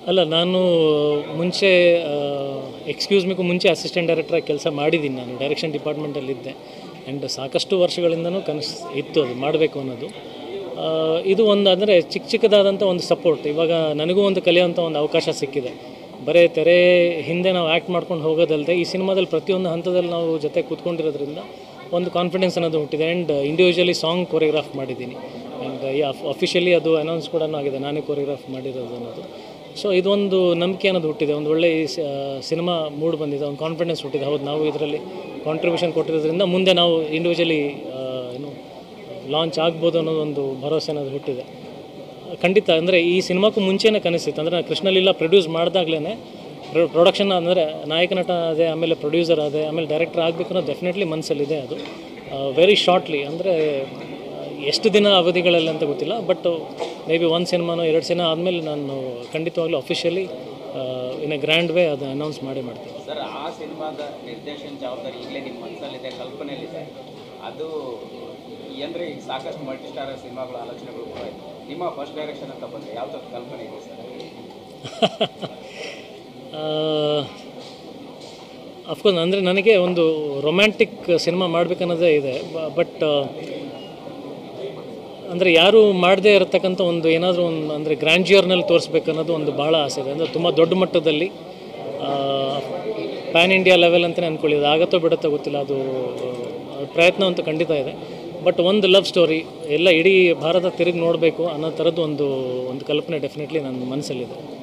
ಅಲ್ಲ ನಾನು ಮುಂಚೆ ಎಕ್ಸ್ಕ್ಯೂಸ್ ಮಿಗೂ ಮುಂಚೆ ಅಸಿಸ್ಟೆಂಟ್ ಡೈರೆಕ್ಟ್ರಾಗಿ ಕೆಲಸ ಮಾಡಿದ್ದೀನಿ ನಾನು ಡೈರೆಕ್ಷನ್ ಡಿಪಾರ್ಟ್ಮೆಂಟಲ್ಲಿದ್ದೆ ಆ್ಯಂಡ್ ಸಾಕಷ್ಟು ವರ್ಷಗಳಿಂದನೂ ಕನಸು ಇತ್ತು ಅದು ಮಾಡಬೇಕು ಅನ್ನೋದು ಆ, ಇದು ಒಂದು ಅಂದರೆ ಚಿಕ್ಕ ಚಿಕ್ಕದಾದಂಥ ಒಂದು ಸಪೋರ್ಟ್ ಇವಾಗ ನನಗೂ ಒಂದು ಕಲಿಯೋಂಥ ಒಂದು ಅವಕಾಶ ಸಿಕ್ಕಿದೆ ಬರೀ ತೆರೆ ಹಿಂದೆ ನಾವು ಆ್ಯಕ್ಟ್ ಮಾಡ್ಕೊಂಡು ಹೋಗೋದಲ್ಲದೆ ಈ ಸಿನಿಮಾದಲ್ಲಿ ಪ್ರತಿಯೊಂದು ಹಂತದಲ್ಲಿ ನಾವು ಜೊತೆ ಕೂತ್ಕೊಂಡಿರೋದ್ರಿಂದ ಒಂದು ಕಾನ್ಫಿಡೆನ್ಸ್ ಅನ್ನೋದು ಹುಟ್ಟಿದೆ ಆ್ಯಂಡ್ ಇಂಡಿವಿಜುವಲಿ ಸಾಂಗ್ ಕೊರಿಯೋಗ್ರಾಫ್ ಮಾಡಿದ್ದೀನಿ ಆ್ಯಂಡ್ ಅಫಿಷಿಯಲಿ ಅದು ಅನೌನ್ಸ್ ಕೂಡ ಆಗಿದೆ ನಾನೇ ಕೊರಿಯೋಗ್ರಾಫ್ ಮಾಡಿರೋದು ಅನ್ನೋದು ಸೊ ಇದೊಂದು ನಂಬಿಕೆ ಅನ್ನೋದು ಹುಟ್ಟಿದೆ ಒಂದು ಒಳ್ಳೆ ಈ ಸಿನಿಮಾ ಮೂಡ್ ಬಂದಿದೆ ಒಂದು ಕಾನ್ಫಿಡೆನ್ಸ್ ಹುಟ್ಟಿದೆ ಹೌದು ನಾವು ಇದರಲ್ಲಿ ಕಾಂಟ್ರಿಬ್ಯೂಷನ್ ಕೊಟ್ಟಿರೋದ್ರಿಂದ ಮುಂದೆ ನಾವು ಇಂಡಿವಿಜುವಲಿ ಏನು ಲಾಂಚ್ ಆಗ್ಬೋದು ಅನ್ನೋದು ಒಂದು ಭರವಸೆ ಅನ್ನೋದು ಹುಟ್ಟಿದೆ ಖಂಡಿತ ಅಂದರೆ ಈ ಸಿನಿಮಾಕ್ಕೂ ಮುಂಚೆನೇ ಕನಸಿತ್ತು ಅಂದರೆ ನಾನು ಕೃಷ್ಣಲೀಲಾ ಪ್ರೊಡ್ಯೂಸ್ ಮಾಡಿದಾಗಲೇ ಪ್ರೊಡಕ್ಷನ್ ಅಂದರೆ ನಾಯಕ ನಟ ಅದೇ ಆಮೇಲೆ ಪ್ರೊಡ್ಯೂಸರ್ ಅದೇ ಆಮೇಲೆ ಡೈರೆಕ್ಟರ್ ಆಗಬೇಕು ಅನ್ನೋದು ಡೆಫಿನೆಟ್ಲಿ ಮನಸ್ಸಲ್ಲಿದೆ ಅದು ವೆರಿ ಶಾರ್ಟ್ಲಿ ಅಂದರೆ ಎಷ್ಟು ದಿನ ಅವಧಿಗಳಲ್ಲಿ ಅಂತ ಗೊತ್ತಿಲ್ಲ ಬಟ್ ಮೇ ಬಿ ಒಂದು ಸಿನಿಮಾನೋ ಎರಡು ಸಿನಿಮಾ ಆದಮೇಲೆ ನಾನು ಖಂಡಿತವಾಗ್ಲೂ officially in a grand way ಅದು ಅನೌನ್ಸ್ ಮಾಡೇ ಮಾಡ್ತೀನಿ ಸರ್ ಆ ಸಿನಿಮಾದ ನಿರ್ದೇಶನ ಜವಾಬ್ದಾರಿ ಈಗಲೇ ನಿಮ್ಮ ಮನಸ್ಸಲ್ಲಿದೆ ಕಲ್ಪನೆಯಲ್ಲಿದೆ ಅದು ಅಂದರೆ ಈಗ ಸಾಕಷ್ಟು ಮಲ್ಟಿ ಸ್ಟಾರ್ ಸಿನಿಮಾಗಳ ಆಲೋಚನೆಗಳು ಕೂಡ ಇದೆ ನಿಮ್ಮ ಫಸ್ಟ್ ಡೈರೆಕ್ಷನ್ ಅಂತ ಬಂದರೆ ಯಾವ ಥರದ ಕಲ್ಪನೆ ಇದೆ ಸರ್ ಅಫ್ಕೋರ್ಸ್ ಅಂದರೆ ನನಗೆ ಒಂದು ರೊಮ್ಯಾಂಟಿಕ್ ಸಿನಿಮಾ ಮಾಡಬೇಕನ್ನೋದೇ ಇದೆ ಬಟ್ ಅಂದರೆ ಯಾರು ಮಾಡದೇ ಇರತಕ್ಕಂಥ ಒಂದು ಏನಾದರೂ ಒಂದು ಅಂದರೆ ಗ್ರ್ಯಾಂಡ್ಜಿಯರ್ನಲ್ಲಿ ತೋರಿಸ್ಬೇಕನ್ನೋದು ಒಂದು ಭಾಳ ಆಸೆ ಇದೆ ಅಂದರೆ ತುಂಬ ದೊಡ್ಡ ಮಟ್ಟದಲ್ಲಿ ಪ್ಯಾನ್ ಇಂಡಿಯಾ ಲೆವೆಲ್ ಅಂತಲೇ ಅಂದ್ಕೊಳ್ಳಿ ಅದು ಆಗತ್ತೋ ಬಿಡುತ್ತೋ ಗೊತ್ತಿಲ್ಲ ಅದು ಆ, ಪ್ರಯತ್ನ ಅಂತೂ ಖಂಡಿತ ಇದೆ ಬಟ್ ಒಂದು ಲವ್ ಸ್ಟೋರಿ ಎಲ್ಲ ಇಡೀ ಭಾರತ ತಿರುಗಿ ನೋಡಬೇಕು ಅನ್ನೋ ಥರದ್ದು ಒಂದು ಒಂದು ಕಲ್ಪನೆ ಡೆಫಿನೆಟ್ಲಿ ನನ್ನ ಮನಸ್ಸಲ್ಲಿದೆ